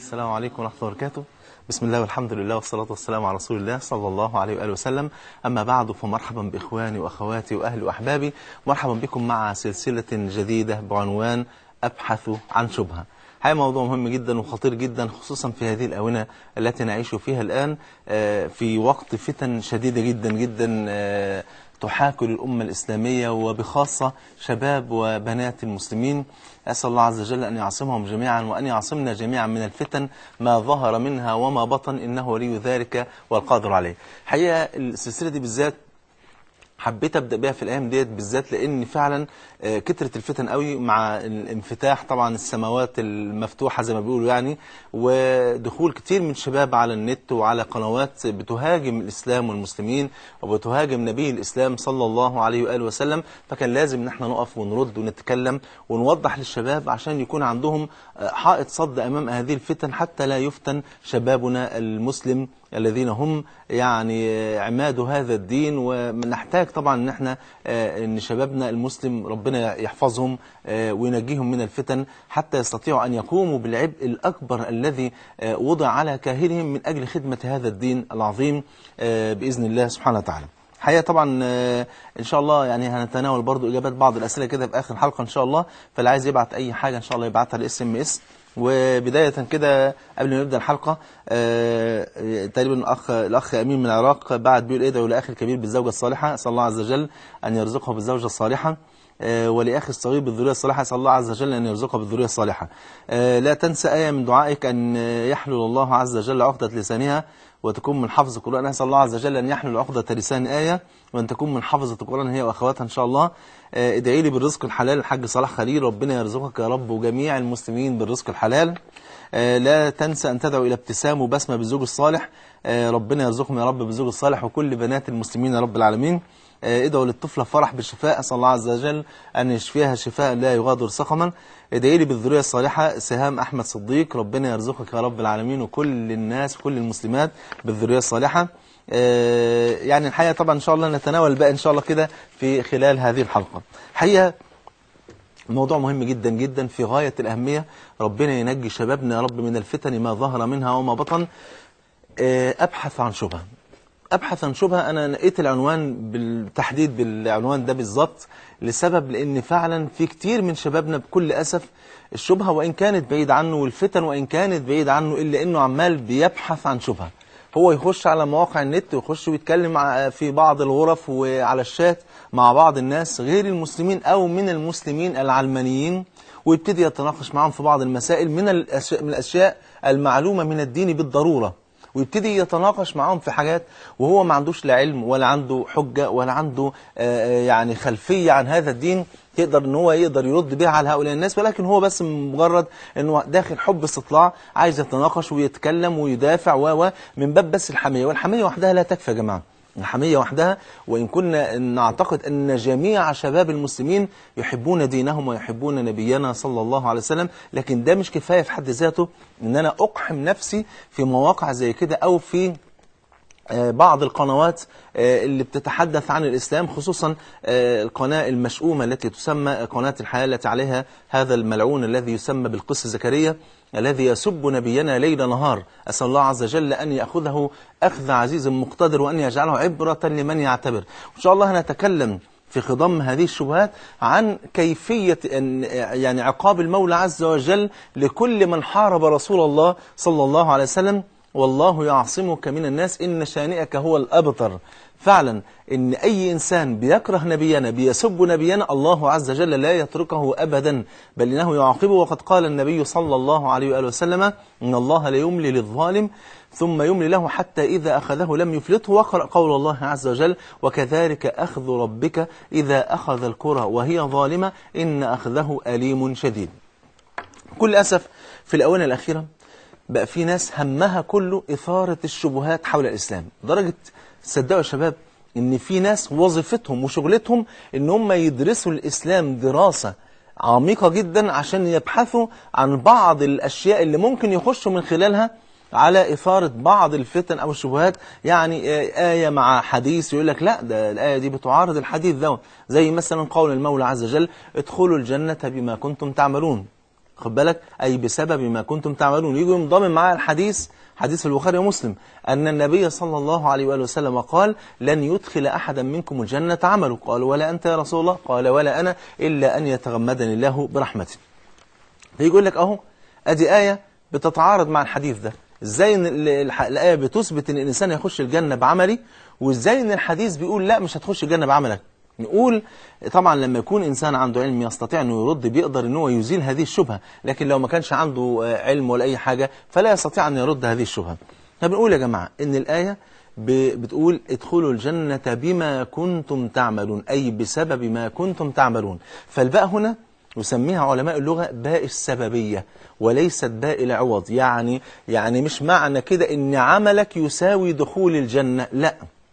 السلام عليكم ورحمة الله وبركاته بسم الله والحمد لله والصلاة والسلام على رسول الله صلى الله عليه وآله وسلم أما بعد فمرحبا بإخواني وأخواتي وأهلي وأحبابي مرحبا بكم مع سلسلة جديدة بعنوان أبحث عن شبهة هذا موضوع مهم جدا وخطير جدا خصوصا في هذه الآونة التي نعيش فيها الآن في وقت فتن شديدة جدا جدا تحاكل الأمة الإسلامية وبخاصة شباب وبنات المسلمين أسأل الله عز وجل أن يعصمهم جميعا وأن يعصمنا جميعا من الفتن ما ظهر منها وما بطن إنه ولي ذلك والقادر عليه حقيقة السلسلة دي بالذات حبيت ابدا بيها في الايام ديت بالذات لان فعلا كترت الفتن قوي مع الانفتاح طبعا السماوات المفتوحه زي ما بيقولوا يعني ودخول كتير من الشباب على النت وعلى قنوات بتهاجم الاسلام والمسلمين وبتهاجم نبي الاسلام صلى الله عليه واله وسلم فكان لازم ان احنا نقف ونرد ونتكلم ونوضح للشباب عشان يكون عندهم حائط صد امام هذه الفتن حتى لا يفتن شبابنا المسلم الذين هم يعني عماد هذا الدين ونحتاج طبعا ان احنا ان شبابنا المسلم ربنا يحفظهم وينجيهم من الفتن حتى يستطيعوا ان يقوموا بالعبء الاكبر الذي وضع على كاهلهم من اجل خدمه هذا الدين العظيم باذن الله سبحانه وتعالى. الحقيقه طبعا ان شاء الله يعني هنتناول برضو اجابات بعض الاسئله كده في اخر الحلقه ان شاء الله فاللي عايز يبعت اي حاجه ان شاء الله يبعتها الاس ام اس وبداية كده قبل ما نبدأ الحلقة آه تقريبا الأخ, الأخ أمين من العراق بعد بيقول ادعوا لأخي الكبير بالزوجة الصالحة أسأل الله عز وجل أن يرزقه بالزوجة الصالحة آه ولأخي الصغير بالذرية الصالحة أسأل الله عز وجل أن يرزقه بالذرية الصالحة آه لا تنسى آية من دعائك أن يحلل الله عز وجل عقدة لسانها وتكون من حفظ القرآن أسأل الله عز وجل أن يحلل عقدة لسان آية وأن تكون من حفظة القرآن هي وأخواتها إن شاء الله ادعي لي بالرزق الحلال الحاج صلاح خليل ربنا يرزقك يا رب وجميع المسلمين بالرزق الحلال لا تنسى أن تدعو إلى ابتسام وبسمة بالزوج الصالح ربنا يرزقهم يا رب بالزوج الصالح وكل بنات المسلمين يا رب العالمين ادعوا للطفلة فرح بالشفاء أسأل الله عز وجل أن يشفيها شفاء لا يغادر سقما ادعي لي بالذرية الصالحة سهام أحمد صديق ربنا يرزقك يا رب العالمين وكل الناس كل المسلمات بالذرية الصالحة يعني الحقيقة طبعا إن شاء الله نتناول بقى إن شاء الله كده في خلال هذه الحلقة حقيقة موضوع مهم جدا جدا في غاية الأهمية ربنا ينجي شبابنا يا رب من الفتن ما ظهر منها وما بطن أبحث عن شبهة أبحث عن شبهة أنا نقيت العنوان بالتحديد بالعنوان ده بالظبط لسبب لأن فعلا في كتير من شبابنا بكل أسف الشبهة وإن كانت بعيد عنه والفتن وإن كانت بعيد عنه إلا أنه عمال بيبحث عن شبهة هو يخش على مواقع النت ويخش ويتكلم في بعض الغرف وعلى الشات مع بعض الناس غير المسلمين أو من المسلمين العلمانيين ويبتدي يتناقش معهم في بعض المسائل من الأشياء, من الأشياء المعلومة من الدين بالضرورة ويبتدي يتناقش معهم في حاجات وهو ما عندوش لا علم ولا عنده حجة ولا عنده يعني خلفية عن هذا الدين يقدر ان هو يقدر يرد بها على هؤلاء الناس ولكن هو بس مجرد انه داخل حب استطلاع عايز يتناقش ويتكلم ويدافع و من باب بس الحمية والحمية وحدها لا تكفي يا جماعه الحمية وحدها وإن كنا نعتقد أن جميع شباب المسلمين يحبون دينهم ويحبون نبينا صلى الله عليه وسلم لكن ده مش كفاية في حد ذاته أن أنا أقحم نفسي في مواقع زي كده أو في بعض القنوات اللي بتتحدث عن الإسلام خصوصا القناة المشؤومة التي تسمى قناة الحياة التي عليها هذا الملعون الذي يسمى بالقس زكريا الذي يسب نبينا ليل نهار أسأل الله عز وجل أن يأخذه أخذ عزيز مقتدر وأن يجعله عبرة لمن يعتبر إن شاء الله نتكلم في خضم هذه الشبهات عن كيفية يعني عقاب المولى عز وجل لكل من حارب رسول الله صلى الله عليه وسلم والله يعصمك من الناس إن شانئك هو الأبتر فعلا إن أي إنسان بيكره نبينا بيسب نبينا الله عز وجل لا يتركه أبدا بل إنه يعاقبه وقد قال النبي صلى الله عليه وآله وسلم إن الله لا يملي للظالم ثم يملي له حتى إذا أخذه لم يفلته وقرأ قول الله عز وجل وكذلك أخذ ربك إذا أخذ الكرة وهي ظالمة إن أخذه أليم شديد كل أسف في الأونة الأخيرة بقى في ناس همها كله إثارة الشبهات حول الإسلام درجة صدقوا يا شباب إن في ناس وظيفتهم وشغلتهم إن هم يدرسوا الإسلام دراسة عميقة جدا عشان يبحثوا عن بعض الأشياء اللي ممكن يخشوا من خلالها على إثارة بعض الفتن أو الشبهات يعني آية مع حديث يقول لك لا ده الآية دي بتعارض الحديث ده زي مثلا قول المولى عز وجل ادخلوا الجنة بما كنتم تعملون خد بالك أي بسبب ما كنتم تعملون يجوا ينضمن معاه الحديث حديث البخاري ومسلم أن النبي صلى الله عليه وآله وسلم قال لن يدخل أحدا منكم الجنة عمله قال ولا أنت يا رسول الله قال ولا أنا إلا أن يتغمدني الله برحمته فيقول لك أهو أدي آية بتتعارض مع الحديث ده ازاي ان ال- الح- الآية بتثبت ان الإنسان يخش الجنة بعملي وازاي ان الحديث بيقول لا مش هتخش الجنة بعملك نقول طبعا لما يكون إنسان عنده علم يستطيع أنه يرد بيقدر أنه يزيل هذه الشبهة لكن لو ما كانش عنده آه، علم ولا أي حاجة فلا يستطيع أن يرد هذه الشبهة فبنقول يا جماعة أن الآية ب- بتقول ادخلوا الجنة بما كنتم تعملون أي بسبب ما كنتم تعملون فالباء هنا يسميها علماء اللغة باء السببية وليست باء العوض يعني يعني مش معنى كده ان عملك يساوي دخول الجنة لا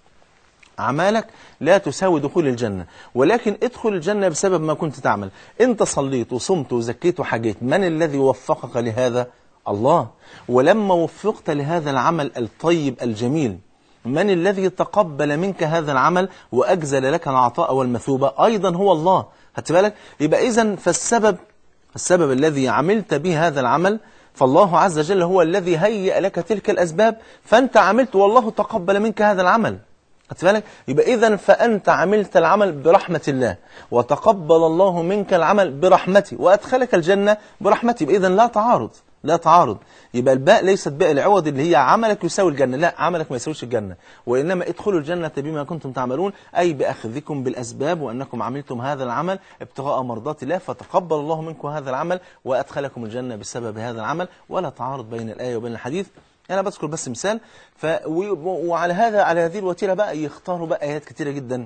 أعمالك لا تساوي دخول الجنة ولكن ادخل الجنة بسبب ما كنت تعمل انت صليت وصمت وزكيت وحجيت من الذي وفقك لهذا الله ولما وفقت لهذا العمل الطيب الجميل من الذي تقبل منك هذا العمل وأجزل لك العطاء والمثوبة أيضا هو الله خدت بالك يبقى إذن فالسبب السبب الذي عملت به هذا العمل فالله عز وجل هو الذي هيئ لك تلك الأسباب فأنت عملت والله تقبل منك هذا العمل خدت بالك يبقى إذا فأنت عملت العمل برحمة الله وتقبل الله منك العمل برحمته وأدخلك الجنة برحمته يبقى إذا لا تعارض لا تعارض يبقى الباء ليست باء العوض اللي هي عملك يساوي الجنة لا عملك ما يساويش الجنة وإنما ادخلوا الجنة بما كنتم تعملون أي بأخذكم بالأسباب وأنكم عملتم هذا العمل ابتغاء مرضات الله فتقبل الله منكم هذا العمل وأدخلكم الجنة بسبب هذا العمل ولا تعارض بين الآية وبين الحديث أنا بذكر بس مثال ف... و... وعلى هذا على هذه الوتيرة بقى يختاروا بقى آيات كتيرة جدا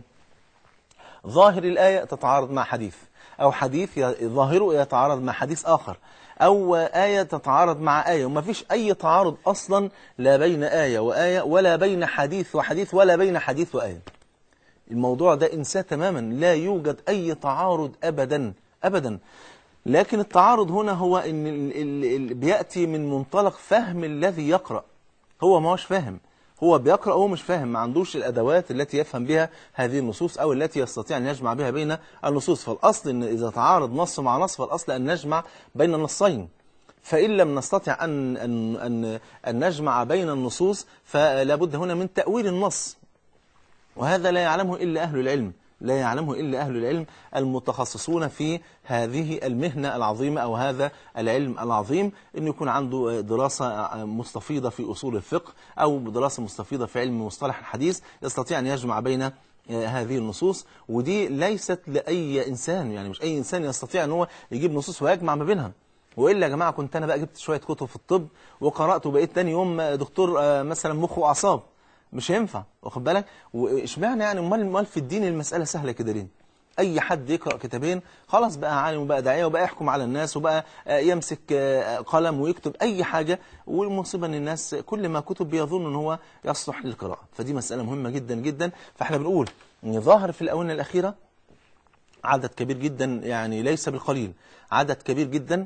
ظاهر الآية تتعارض مع حديث أو حديث ي- ظاهره يتعارض مع حديث آخر أو آية تتعارض مع آية وما فيش أي تعارض أصلا لا بين آية وآية ولا بين حديث وحديث ولا بين حديث وآية الموضوع ده انساه تماما لا يوجد أي تعارض أبدا أبدا لكن التعارض هنا هو ان ال ال ال بيأتي من منطلق فهم الذي يقرأ هو ما هوش فاهم هو بيقرأ وهو مش فاهم ما عندوش الأدوات التي يفهم بها هذه النصوص أو التي يستطيع أن يجمع بها بين النصوص فالأصل أن إذا تعارض نص مع نص فالأصل أن نجمع بين النصين فإن لم نستطع أن, أن, أن, أن نجمع بين النصوص فلا بد هنا من تأويل النص وهذا لا يعلمه إلا أهل العلم لا يعلمه إلا أهل العلم المتخصصون في هذه المهنة العظيمة أو هذا العلم العظيم أن يكون عنده دراسة مستفيضة في أصول الفقه أو دراسة مستفيضة في علم مصطلح الحديث يستطيع أن يجمع بين هذه النصوص ودي ليست لأي إنسان يعني مش أي إنسان يستطيع أن هو يجيب نصوص ويجمع ما بينها وإلا يا جماعة كنت أنا بقى جبت شوية كتب في الطب وقرأت وبقيت تاني يوم دكتور آه، مثلا مخ وأعصاب مش هينفع واخد بالك واشمعنى يعني امال امال في الدين المسألة سهلة كده ليه اي حد يقرأ كتابين خلاص بقى عالم وبقى داعية وبقى يحكم على الناس وبقى آه، يمسك آه، قلم ويكتب اي حاجة والمصيبة ان الناس كل ما كتب بيظن ان هو يصلح للقراءة فدي مسألة مهمة جدا جدا فاحنا بنقول ان ظاهر في الاونة الاخيرة عدد كبير جدا يعني ليس بالقليل عدد كبير جدا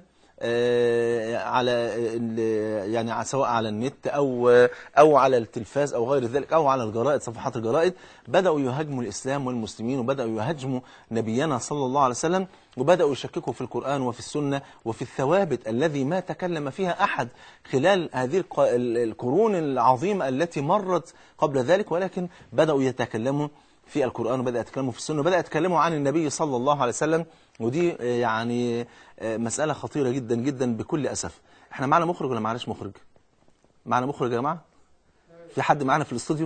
آه، على ال- يعني سواء على النت او او على التلفاز او غير ذلك او على الجرائد صفحات الجرائد بداوا يهاجموا الاسلام والمسلمين وبداوا يهاجموا نبينا صلى الله عليه وسلم وبداوا يشككوا في القران وفي السنه وفي الثوابت الذي ما تكلم فيها احد خلال هذه الق- ال- القرون العظيمه التي مرت قبل ذلك ولكن بداوا يتكلموا في القرآن وبدأ يتكلموا في السنة وبدأ يتكلموا عن النبي صلى الله عليه وسلم ودي آه، يعني آه، مسألة خطيرة جدا جدا بكل أسف احنا معنا مخرج ولا معناش مخرج معنا مخرج يا جماعة في حد معنا في الاستوديو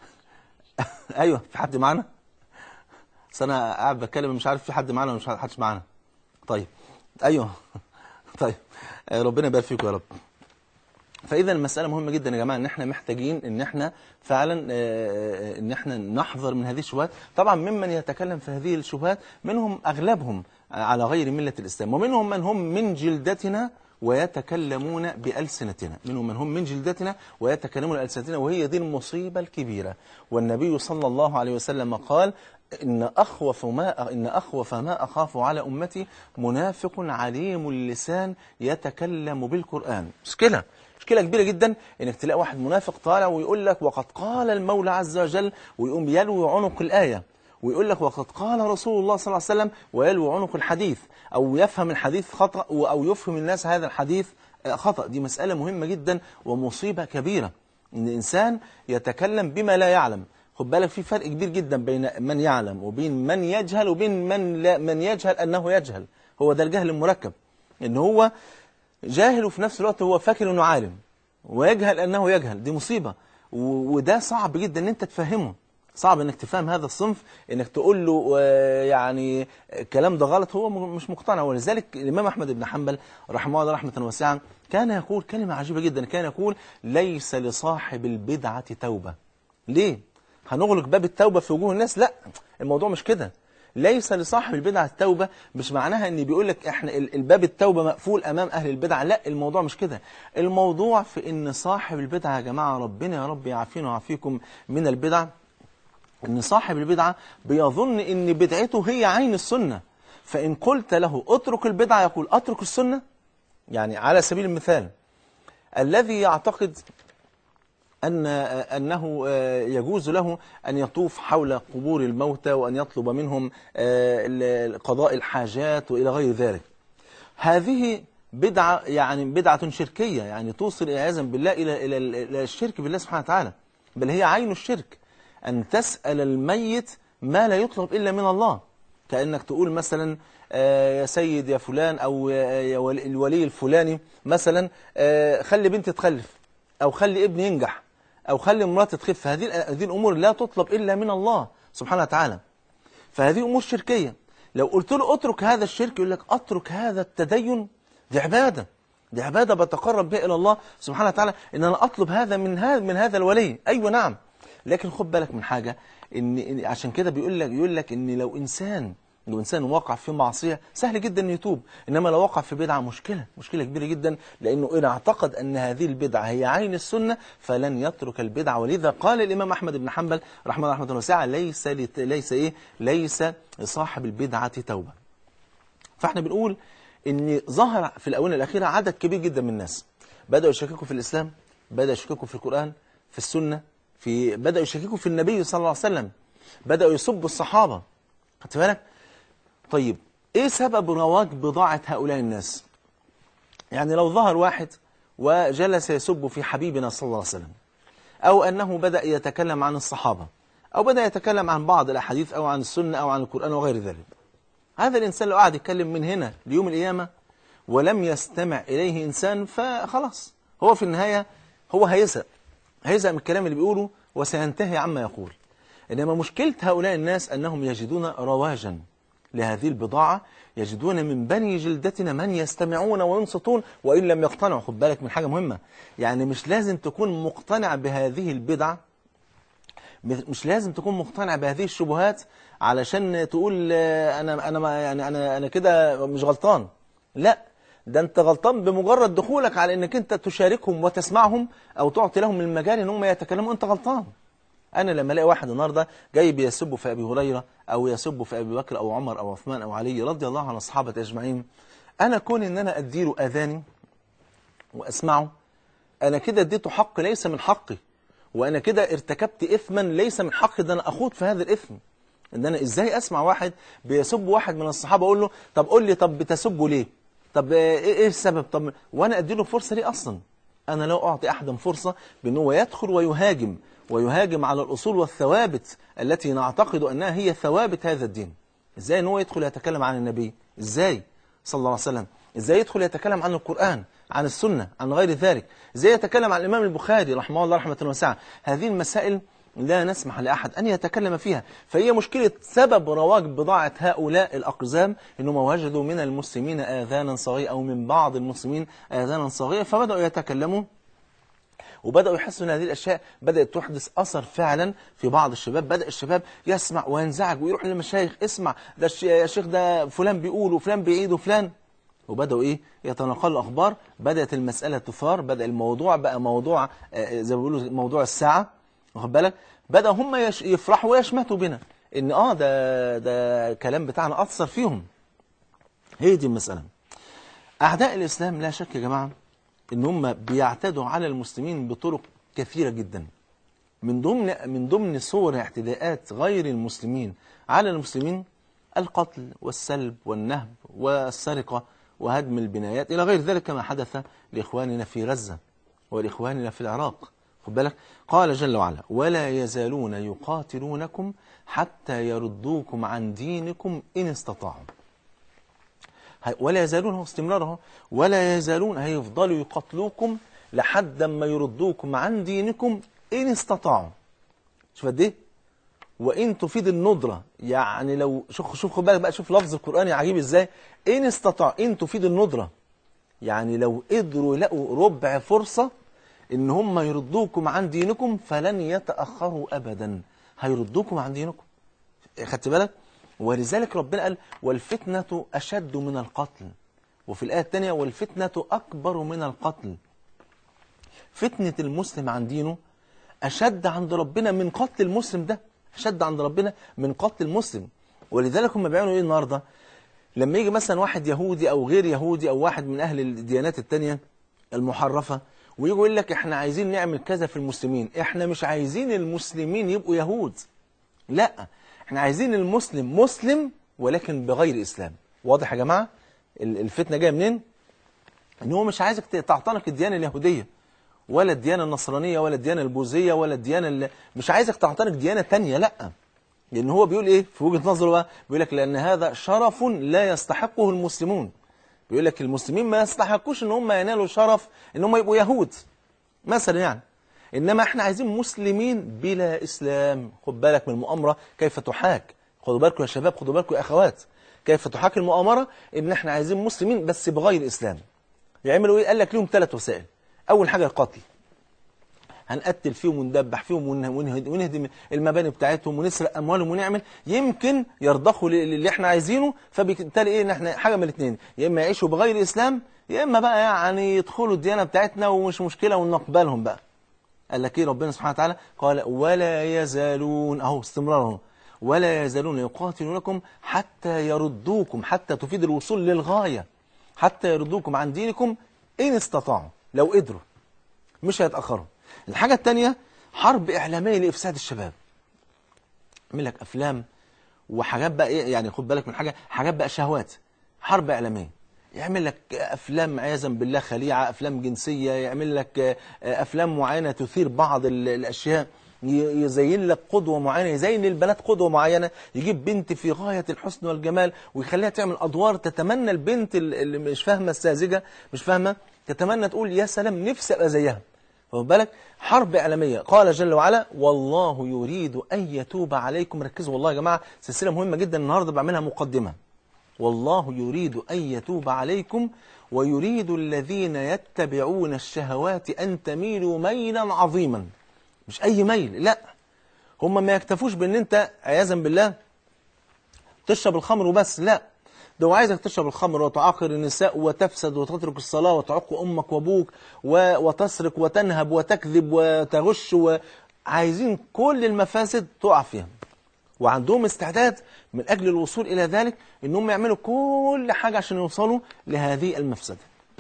ايوه في حد معنا بس انا قاعد بتكلم مش عارف في حد معنا ولا مش حدش معنا طيب ايوه طيب آه، ربنا يبارك فيكم يا رب فاذا المساله مهمه جدا يا جماعه ان احنا محتاجين ان احنا فعلا آه، ان احنا نحذر من هذه الشبهات طبعا ممن يتكلم في هذه الشبهات منهم اغلبهم على غير مله الاسلام ومنهم من هم من جلدتنا ويتكلمون بألسنتنا منهم من هم من جلدتنا ويتكلمون بألسنتنا وهي دي المصيبة الكبيرة والنبي صلى الله عليه وسلم قال إن أخوف ما إن أخوف ما أخاف على أمتي منافق عليم اللسان يتكلم بالقرآن مشكلة مشكلة كبيرة جدا انك تلاقي واحد منافق طالع ويقول لك وقد قال المولى عز وجل ويقوم يلوي عنق الآية ويقول لك وقد قال رسول الله صلى الله عليه وسلم ويلوي عنق الحديث أو يفهم الحديث خطأ أو يفهم الناس هذا الحديث خطأ دي مسألة مهمة جدا ومصيبة كبيرة إن الإنسان يتكلم بما لا يعلم خد بالك في فرق كبير جدا بين من يعلم وبين من يجهل وبين من لا من يجهل أنه يجهل هو ده الجهل المركب إن هو جاهل وفي نفس الوقت هو فاكر إنه عالم ويجهل أنه يجهل دي مصيبة وده صعب جدا إن أنت تفهمه صعب انك تفهم هذا الصنف انك تقول له يعني الكلام ده غلط هو مش مقتنع ولذلك الامام احمد بن حنبل رحمه الله رحمه واسعه كان يقول كلمه عجيبه جدا كان يقول ليس لصاحب البدعه توبه ليه هنغلق باب التوبه في وجوه الناس لا الموضوع مش كده ليس لصاحب البدعه التوبه مش معناها ان بيقول لك احنا الباب التوبه مقفول امام اهل البدع لا الموضوع مش كده الموضوع في ان صاحب البدعه يا جماعه ربنا يا رب يعافينا ويعافيكم من البدع ان صاحب البدعة بيظن ان بدعته هي عين السنة فإن قلت له اترك البدعة يقول اترك السنة يعني على سبيل المثال الذي يعتقد أن أنه يجوز له أن يطوف حول قبور الموتى وأن يطلب منهم قضاء الحاجات وإلى غير ذلك هذه بدعة يعني بدعة شركية يعني توصل عياذا بالله إلى إلى الشرك بالله سبحانه وتعالى بل هي عين الشرك أن تسأل الميت ما لا يطلب إلا من الله كأنك تقول مثلا يا سيد يا فلان أو يا الولي الفلاني مثلا خلي بنتي تخلف أو خلي ابني ينجح أو خلي مراتي تخف هذه هذه الأمور لا تطلب إلا من الله سبحانه وتعالى فهذه أمور شركية لو قلت له اترك هذا الشرك يقول لك اترك هذا التدين دي عبادة دي عبادة بتقرب بها إلى الله سبحانه وتعالى إن أنا أطلب هذا من هذا من هذا الولي أيوة نعم لكن خد بالك من حاجة إن عشان كده بيقول لك يقول لك إن لو إنسان لو إنسان وقع في معصية سهل جدا أن يتوب إنما لو وقع في بدعة مشكلة مشكلة كبيرة جدا لأنه إن اعتقد أن هذه البدعة هي عين السنة فلن يترك البدعة ولذا قال الإمام أحمد بن حنبل رحمه الله رحمه واسعة ليس لت... ليس إيه ليس لصاحب البدعة توبة فاحنا بنقول إن ظهر في الآونة الأخيرة عدد كبير جدا من الناس بدأوا يشككوا في الإسلام بدأوا يشككوا في القرآن في السنة في بدأوا يشككوا في النبي صلى الله عليه وسلم بدأوا يسبوا الصحابة خدت بالك طيب ايه سبب رواج بضاعة هؤلاء الناس يعني لو ظهر واحد وجلس يسب في حبيبنا صلى الله عليه وسلم أو أنه بدأ يتكلم عن الصحابة أو بدأ يتكلم عن بعض الأحاديث أو عن السنة أو عن القرآن وغير ذلك هذا الإنسان لو قعد يتكلم من هنا ليوم القيامة ولم يستمع إليه إنسان فخلاص هو في النهاية هو هيزهق هيزهق من الكلام اللي بيقوله وسينتهي عما يقول إنما مشكلة هؤلاء الناس أنهم يجدون رواجا لهذه البضاعة يجدون من بني جلدتنا من يستمعون وينصتون وإن لم يقتنعوا خد بالك من حاجة مهمة يعني مش لازم تكون مقتنع بهذه البدعة مش لازم تكون مقتنع بهذه الشبهات علشان تقول أنا أنا ما يعني أنا أنا كده مش غلطان لا ده أنت غلطان بمجرد دخولك على إنك أنت تشاركهم وتسمعهم أو تعطي لهم المجال إن هم يتكلموا أنت غلطان أنا لما ألاقي واحد النهاردة جاي بيسب في أبي هريرة أو يسب في أبي بكر أو عمر أو عثمان أو علي رضي الله عن الصحابة أجمعين أنا كون إن أنا أديله أذاني وأسمعه أنا كده اديته حق ليس من حقي وأنا كده ارتكبت إثما ليس من حقي ده أنا أخوض في هذا الإثم إن أنا إزاي أسمع واحد بيسب واحد من الصحابة أقول له طب قول لي طب بتسبه ليه طب إيه, إيه السبب طب وأنا أديله فرصة ليه أصلا أنا لو أعطي أحدا فرصة بأنه هو يدخل ويهاجم ويهاجم على الأصول والثوابت التي نعتقد أنها هي ثوابت هذا الدين إزاي أنه يدخل يتكلم عن النبي إزاي صلى الله عليه وسلم إزاي يدخل يتكلم عن القرآن عن السنة عن غير ذلك إزاي يتكلم عن الإمام البخاري رحمه الله رحمة واسعة هذه المسائل لا نسمح لأحد أن يتكلم فيها فهي مشكلة سبب رواج بضاعة هؤلاء الأقزام أنهم وجدوا من المسلمين آذانا صغيرة أو من بعض المسلمين آذانا صغيرة فبدأوا يتكلموا وبدأوا يحسوا أن هذه الأشياء بدأت تحدث أثر فعلا في بعض الشباب بدأ الشباب يسمع وينزعج ويروح للمشايخ اسمع ده يا شيخ ده فلان بيقول وفلان بيعيد وفلان وبدأوا إيه يتناقلوا الأخبار بدأت المسألة تثار بدأ الموضوع بقى موضوع زي ما بيقولوا موضوع الساعة واخد بالك بدأ هم يفرحوا ويشمتوا بنا إن آه ده ده كلام بتاعنا أثر فيهم هي دي المسألة أعداء الإسلام لا شك يا جماعة ان هم بيعتدوا على المسلمين بطرق كثيرة جدا من ضمن من ضمن صور اعتداءات غير المسلمين على المسلمين القتل والسلب والنهب والسرقة وهدم البنايات إلى غير ذلك كما حدث لإخواننا في غزة ولإخواننا في العراق خد بالك قال جل وعلا ولا يزالون يقاتلونكم حتى يردوكم عن دينكم إن استطاعوا هي- ولا يزالون هو استمرارها ولا يزالون هيفضلوا يقتلوكم لحد ما يردوكم عن دينكم إن استطاعوا شوف قد ايه وان تفيد الندره يعني لو شوف شوف خد بالك بقى شوف لفظ القران عجيب ازاي ان استطاع ان تفيد الندره يعني لو قدروا يلاقوا ربع فرصه ان هم يردوكم عن دينكم فلن يتاخروا ابدا هيردوكم عن دينكم خدت بالك ولذلك ربنا قال والفتنه اشد من القتل وفي الايه الثانيه والفتنه اكبر من القتل فتنه المسلم عن دينه أشد عند ربنا من قتل المسلم ده أشد عند ربنا من قتل المسلم ولذلك هم بيعملوا إيه النهاردة لما يجي مثلا واحد يهودي أو غير يهودي أو واحد من أهل الديانات التانية المحرفة ويجي يقول لك إحنا عايزين نعمل كذا في المسلمين إحنا مش عايزين المسلمين يبقوا يهود لا إحنا عايزين المسلم مسلم ولكن بغير إسلام واضح يا جماعة ال- الفتنة جاية منين ان هو مش عايزك تعتنق الديانه اليهوديه ولا الديانه النصرانيه ولا الديانه البوذيه ولا الديانه اللي مش عايزك تعتنق ديانه تانية لا لان هو بيقول ايه في وجهه نظره بقى بيقول لك لان هذا شرف لا يستحقه المسلمون بيقول لك المسلمين ما يستحقوش ان هم ينالوا شرف ان هم يبقوا يهود مثلا يعني انما احنا عايزين مسلمين بلا اسلام خد بالك من المؤامره كيف تحاك خدوا بالكم يا شباب خدوا بالكم يا اخوات كيف تحاك المؤامره ان احنا عايزين مسلمين بس بغير اسلام يعملوا ايه قال لك لهم ثلاث وسائل اول حاجه القتل هنقتل فيهم وندبح فيهم ونه- ونه- ونهدم المباني بتاعتهم ونسرق اموالهم ونعمل يمكن يرضخوا ل- للي احنا عايزينه فبالتالي ايه ان احنا حاجه من الاثنين يا اما يعيشوا بغير اسلام يا اما بقى يعني يدخلوا الديانه بتاعتنا ومش مشكله ونقبلهم بقى قال لك ايه ربنا سبحانه وتعالى قال ولا يزالون اهو استمرار اهو ولا يزالون يقاتلونكم حتى يردوكم حتى تفيد الوصول للغايه حتى يردوكم عن دينكم ان استطاعوا لو قدروا مش هيتاخروا الحاجه الثانيه حرب اعلاميه لافساد الشباب يعمل لك افلام وحاجات بقى ايه يعني خد بالك من حاجه حاجات بقى شهوات حرب اعلاميه يعمل لك افلام عياذا بالله خليعه افلام جنسيه يعمل لك آه، آه، افلام معينه تثير بعض ال- الاشياء ي- يزين لك قدوه معينه يزين للبنات قدوه معينه يجيب بنت في غايه الحسن والجمال ويخليها تعمل ادوار تتمنى البنت ال- اللي مش فاهمه الساذجه مش فاهمه تتمنى تقول يا سلام نفسي ابقى زيها واخد بالك حرب إعلامية قال جل وعلا والله يريد أن يتوب عليكم ركزوا والله يا جماعة سلسلة مهمة جدا النهاردة بعملها مقدمة والله يريد أن يتوب عليكم ويريد الذين يتبعون الشهوات أن تميلوا ميلا عظيما مش أي ميل لا هم ما يكتفوش بأن أنت عياذا بالله تشرب الخمر وبس لا ده هو عايزك تشرب الخمر وتعاقر النساء وتفسد وتترك الصلاة وتعق أمك وأبوك و- وتسرق وتنهب وتكذب وتغش وعايزين كل المفاسد تقع فيها وعندهم استعداد من أجل الوصول إلى ذلك إنهم يعملوا كل حاجة عشان يوصلوا لهذه المفسدة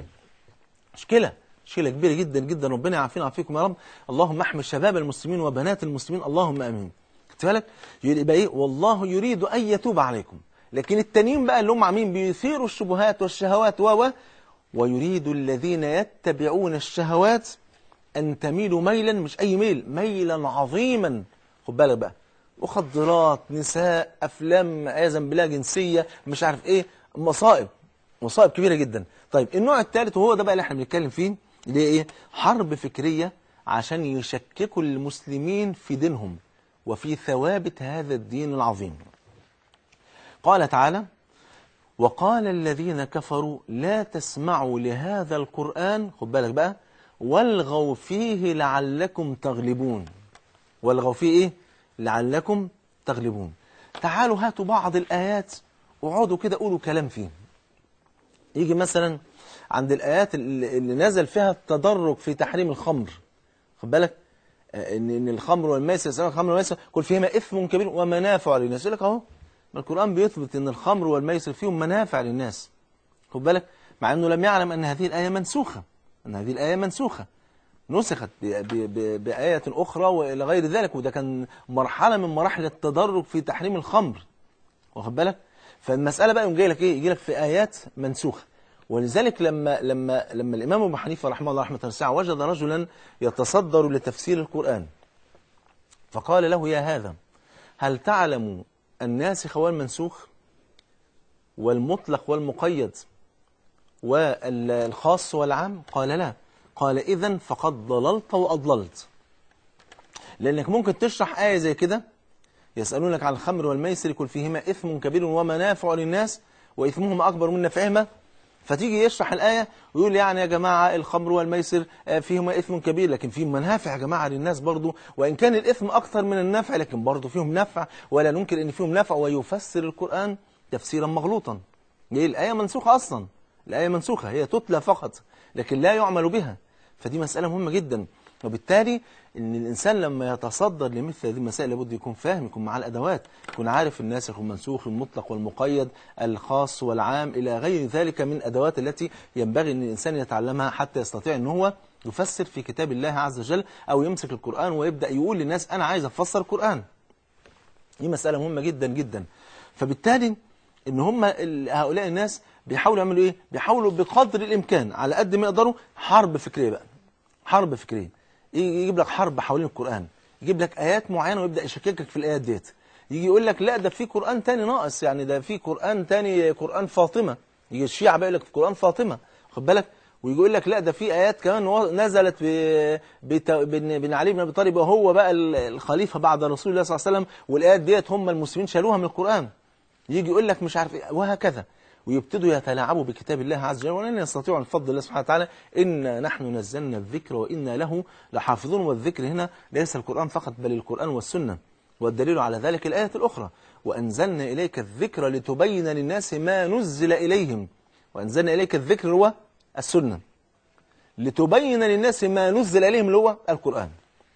مشكلة مشكلة كبيرة جدا جدا ربنا يعافينا ويعافيكم يا رب اللهم احمي شباب المسلمين وبنات المسلمين اللهم امين خدت بالك يبقى ايه والله يريد ان يتوب عليكم لكن التانيين بقى اللي هم عاملين بيثيروا الشبهات والشهوات و و ويريد الذين يتبعون الشهوات ان تميلوا ميلا مش اي ميل ميلا عظيما خد بالك بقى مخدرات نساء افلام عياذا بالله جنسيه مش عارف ايه مصائب مصائب كبيره جدا طيب النوع الثالث وهو ده بقى اللي احنا بنتكلم فيه اللي هي ايه حرب فكريه عشان يشككوا المسلمين في دينهم وفي ثوابت هذا الدين العظيم قال تعالى وقال الذين كفروا لا تسمعوا لهذا القرآن خد بالك بقى والغوا فيه لعلكم تغلبون والغوا فيه ايه لعلكم تغلبون تعالوا هاتوا بعض الآيات واقعدوا كده قولوا كلام فيه يجي مثلا عند الآيات اللي اللي نزل فيها التدرج في تحريم الخمر خد بالك آه، ان ان الخمر والميسر سواء الخمر والميسر كل فيهما اثم كبير ومنافع للناس يقول لك اهو ما القرآن بيثبت ان الخمر والميسر فيهم منافع للناس خد بالك مع انه لم يعلم ان هذه الآية منسوخة ان هذه الآية منسوخة نسخت ب- ب- ب- بآية أخرى وإلى غير ذلك وده كان مرحلة من مراحل التدرج في تحريم الخمر واخد بالك فالمسألة بقى يقوم جاي لك إيه يجي لك في آيات منسوخة ولذلك لما لما لما الإمام أبو حنيفة رحمه الله رحمة واسعة وجد رجلا يتصدر لتفسير القرآن فقال له يا هذا هل تعلم الناسخ والمنسوخ والمطلق والمقيد والخاص والعام قال لا قال إذا فقد ضللت وأضللت لأنك ممكن تشرح آية زي كده يسألونك عن الخمر والميسر كل فيهما إثم كبير ومنافع للناس وإثمهما أكبر من نفعهما فتيجي يشرح الآية ويقول يعني يا جماعة الخمر والميسر آه، فيهما إثم كبير لكن فيهم منافع يا جماعة للناس برضو وإن كان الإثم أكثر من النفع لكن برضو فيهم نفع ولا ننكر أن فيهم نفع ويفسر القرآن تفسيرا مغلوطا ليه الآية منسوخة أصلا الآية منسوخة هي تتلى فقط لكن لا يعمل بها فدي مسألة مهمة جدا وبالتالي ان الانسان لما يتصدر لمثل هذه المسائل لابد يكون فاهم يكون معاه الادوات يكون عارف الناسخ والمنسوخ المطلق والمقيد الخاص والعام الى غير ذلك من ادوات التي ينبغي ان الانسان يتعلمها حتى يستطيع ان هو يفسر في كتاب الله عز وجل او يمسك القران ويبدا يقول للناس انا عايز افسر القران دي مساله مهمه جدا جدا فبالتالي ان هم ال- هؤلاء الناس بيحاولوا يعملوا ايه بيحاولوا بقدر الامكان على قد ما يقدروا حرب فكريه بقى حرب فكريه يجي يجيب لك حرب حوالين القران يجيب لك ايات معينه ويبدا يشككك في الايات ديت يجي يقول لك لا ده في قران تاني ناقص يعني ده في قران تاني قران فاطمه يجي الشيعة بقى يقول لك في قران فاطمه خد بالك ويجي يقول لك لا ده في ايات كمان و- نزلت ب- بت- بن بن علي بن ابي طالب وهو بقى ال- الخليفه بعد رسول الله صلى الله عليه وسلم والايات ديت هم المسلمين شالوها من القران يجي يقول لك مش عارف ايه وهكذا ويبتدوا يتلاعبوا بكتاب الله عز وجل ولن يستطيعوا من فضل الله سبحانه وتعالى إنا نحن نزلنا الذكر وإنا له لحافظون والذكر هنا ليس القرآن فقط بل القرآن والسنة والدليل على ذلك الآية الأخرى وأنزلنا إليك الذكر لتبين للناس ما نزل إليهم وأنزلنا إليك الذكر هو السنة لتبين للناس ما نزل إليهم اللي هو القرآن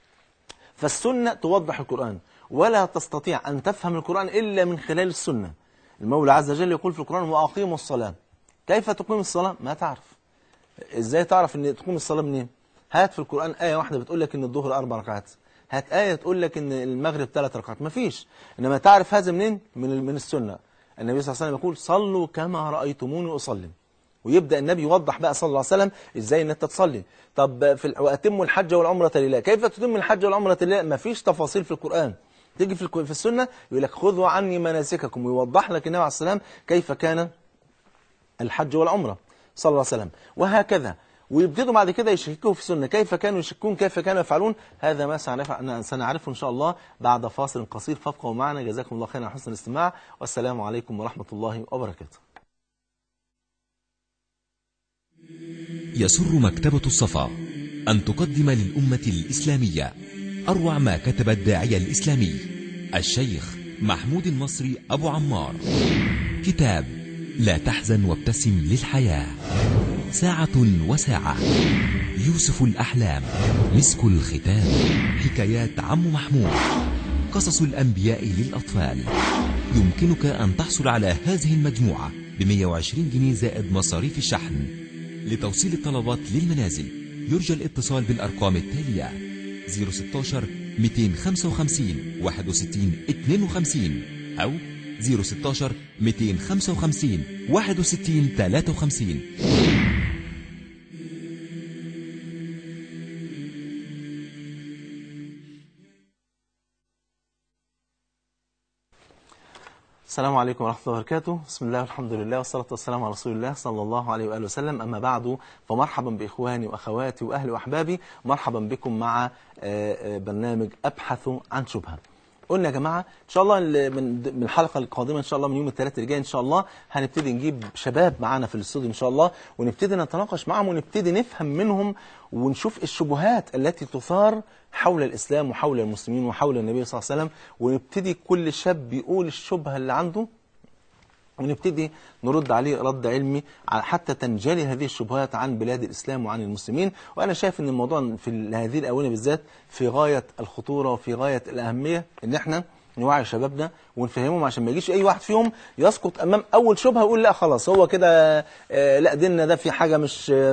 فالسنة توضح القرآن ولا تستطيع أن تفهم القرآن إلا من خلال السنة المولى عز وجل يقول في القرآن وأقيموا الصلاة كيف تقيم الصلاة؟ ما تعرف إزاي تعرف أن تقيم الصلاة منين؟ هات في القرآن آية واحدة بتقول لك أن الظهر أربع ركعات هات آية تقول لك أن المغرب ثلاث ركعات مفيش إنما تعرف هذا منين؟ من من السنة النبي صلى الله عليه وسلم يقول صلوا كما رأيتموني أصلي ويبدا النبي يوضح بقى صلى الله عليه وسلم ازاي ان انت تصلي طب في ال- واتموا الحج والعمره لله كيف تتم الحج والعمره لله ما فيش تفاصيل في القران تيجي في الك- في السنه يقول لك خذوا عني مناسككم ويوضح لك النبي عليه السلام كيف كان الحج والعمره صلى الله عليه وسلم وهكذا ويبتدوا بعد كده يشككوا في السنه كيف كانوا يشكون كيف كانوا يفعلون هذا ما سنعرف- سنعرفه ان شاء الله بعد فاصل قصير فابقوا معنا جزاكم الله خيرا على حسن الاستماع والسلام عليكم ورحمه الله وبركاته يسر مكتبة الصفا أن تقدم للأمة الإسلامية أروع ما كتب الداعية الإسلامي الشيخ محمود المصري أبو عمار كتاب لا تحزن وابتسم للحياة ساعة وساعة يوسف الأحلام مسك الختام حكايات عم محمود قصص الأنبياء للأطفال يمكنك أن تحصل على هذه المجموعة ب 120 جنيه زائد مصاريف الشحن لتوصيل الطلبات للمنازل يرجى الاتصال بالأرقام التالية 016 255 61 52 أو 016 255 61 53 السلام عليكم ورحمة الله وبركاته بسم الله والحمد لله والصلاة والسلام على رسول الله صلى الله عليه وآله وسلم أما بعد فمرحبا بإخواني وأخواتي وأهلي وأحبابي مرحبا بكم مع آه، آه، برنامج أبحث عن شبهة قلنا يا جماعة إن شاء الله ال- من من الحلقة القادمة إن شاء الله من يوم الثلاث اللي جاي إن شاء الله هنبتدي نجيب شباب معانا في الاستوديو إن شاء الله ونبتدي نتناقش معهم ونبتدي نفهم منهم ونشوف الشبهات التي تثار حول الإسلام وحول المسلمين وحول النبي صلى الله عليه وسلم ونبتدي كل شاب يقول الشبهة اللي عنده ونبتدي نرد عليه رد علمي على- حتى تنجلي هذه الشبهات عن بلاد الإسلام وعن المسلمين وأنا شايف أن الموضوع في ال- هذه الآونة بالذات في غاية الخطورة وفي غاية الأهمية أن احنا نوعي شبابنا ونفهمهم عشان ما يجيش أي واحد فيهم يسقط أمام أول شبهة ويقول لا خلاص هو كده آه، لا ديننا ده في حاجة مش آه،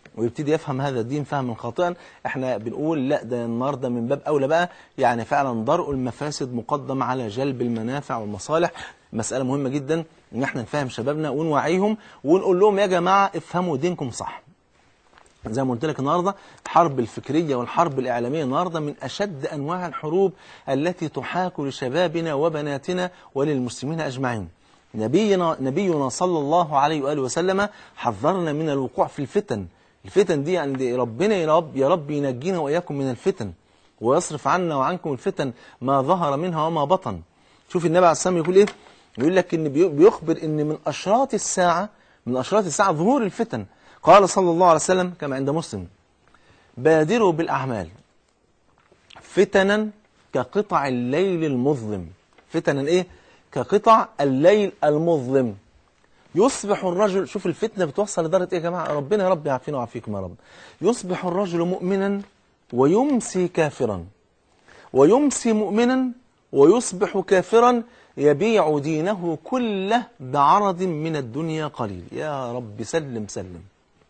ويبتدي يفهم هذا الدين فهما خاطئا احنا بنقول لا ده النهارده من باب اولى بقى يعني فعلا درء المفاسد مقدم على جلب المنافع والمصالح مساله مهمه جدا ان احنا نفهم شبابنا ونوعيهم ونقول لهم يا جماعه افهموا دينكم صح زي ما قلت لك النهارده الحرب الفكريه والحرب الاعلاميه النهارده من اشد انواع الحروب التي تحاك لشبابنا وبناتنا وللمسلمين اجمعين. نبينا نبينا صلى الله عليه واله وسلم حذرنا من الوقوع في الفتن. الفتن دي يعني دي ربنا يا رب يا رب ينجينا واياكم من الفتن ويصرف عنا وعنكم الفتن ما ظهر منها وما بطن. شوف النبي عليه الصلاه والسلام يقول ايه؟ يقول لك ان بي- بيخبر ان من اشراط الساعه من اشراط الساعه ظهور الفتن. قال صلى الله عليه وسلم كما عند مسلم بادروا بالأعمال فتنا كقطع الليل المظلم فتنا إيه؟ كقطع الليل المظلم يصبح الرجل شوف الفتنة بتوصل لدرجة إيه يا جماعة ربنا يا رب يعافينا ويعافيكم يا رب يصبح الرجل مؤمنا ويمسي كافرا ويمسي مؤمنا ويصبح كافرا يبيع دينه كله بعرض من الدنيا قليل يا رب سلم سلم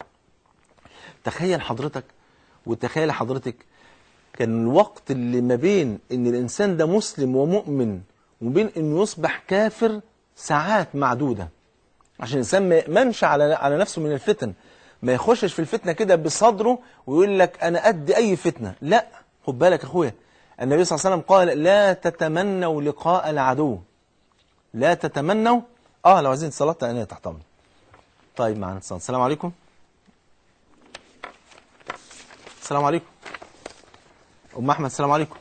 تخيل حضرتك وتخيل حضرتك كان الوقت اللي ما بين ان الانسان ده مسلم ومؤمن وبين انه يصبح كافر ساعات معدوده عشان الانسان ما يامنش على على نفسه من الفتن ما يخشش في الفتنه كده بصدره ويقول لك انا قد اي فتنه لا خد بالك يا اخويا النبي صلى الله عليه وسلم قال لا تتمنوا لقاء العدو لا تتمنوا اه لو عايزين اتصالات انا تحت امرك طيب معانا اتصال السلام عليكم السلام عليكم ام احمد السلام عليكم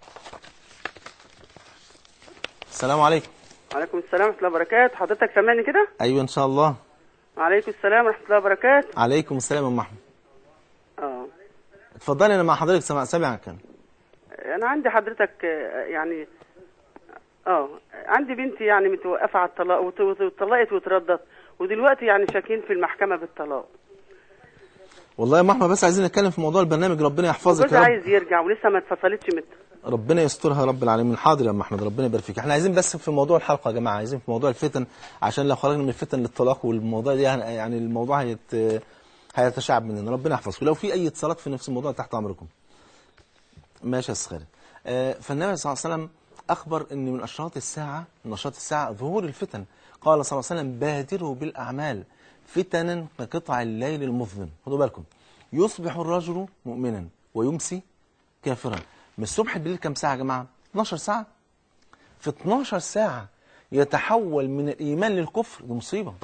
السلام عليكم وعليكم السلام ورحمة الله وبركاته حضرتك سامعني كده؟ ايوه ان شاء الله وعليكم السلام ورحمة الله وبركاته عليكم السلام يا ام احمد اه اتفضلي انا مع حضرتك سامع سامعك كان أنا عندي حضرتك آه، يعني اه عندي بنتي يعني متوقفة على الطلاق وت- وت- واتطلقت واتردت ودلوقتي يعني شاكين في المحكمة بالطلاق والله يا ام احمد بس عايزين نتكلم في موضوع البرنامج ربنا يحفظك جوزها يا رب عايز يرجع ولسه ما اتفصلتش من ربنا يسترها يا رب العالمين حاضر يا ام احمد ربنا يبارك فيك احنا عايزين بس في موضوع الحلقه يا جماعه عايزين في موضوع الفتن عشان لو خرجنا من الفتن للطلاق والموضوع ده يعني يعني الموضوع هيت هيتشعب مننا ربنا يحفظكم لو في اي اتصالات في نفس الموضوع تحت امركم ماشي يا استاذ خالد آه، فالنبي صلى الله عليه وسلم اخبر ان من اشراط الساعه من اشراط الساعه ظهور الفتن قال صلى الله عليه وسلم بادروا بالاعمال فتنا كقطع الليل المظلم خدوا بالكم يصبح الرجل مؤمنا ويمسي كافرا من الصبح بالليل كام ساعه يا جماعه 12 ساعه في 12 ساعه يتحول من الايمان للكفر دي مصيبه